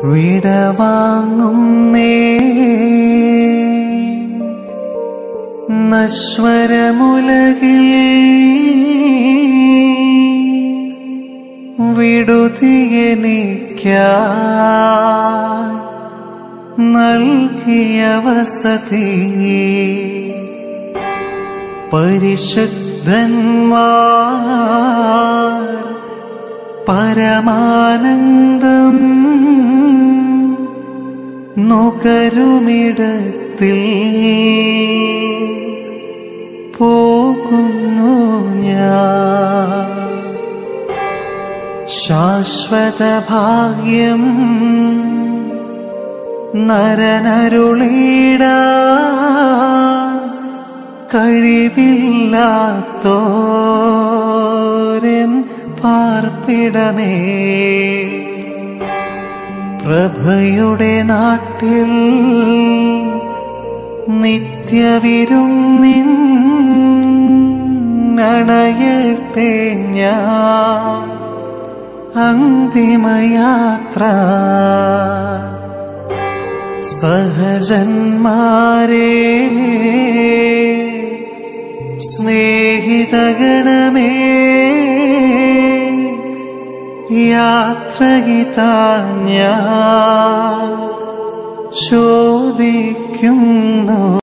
വിടവാങ്ങും നേ നശ്വരമുലകിൽ വിടുതിയെനിക്ക നൽകിയ വസതി പരിശുദ്ധന്മാർ പരമാനന്ദം നുകരുമിടത്തിൽ പോകുന്നു ഞാൻ ശാശ്വത ഭാഗ്യം നരനരുളീട കഴിവില്ലാത്തോരൻ പാർപ്പിടമേ പ്രഭയുടെ നാട്ടിൽ നിത്യവിരുന്നിൻ അണയട്ടെ ഞാൻ അന്തിമയാത്ര സഹജന്മാരെ സ്നേഹിതഗണമേ യാത്രയിതാ ഞാൻ ചോദിക്കുന്നു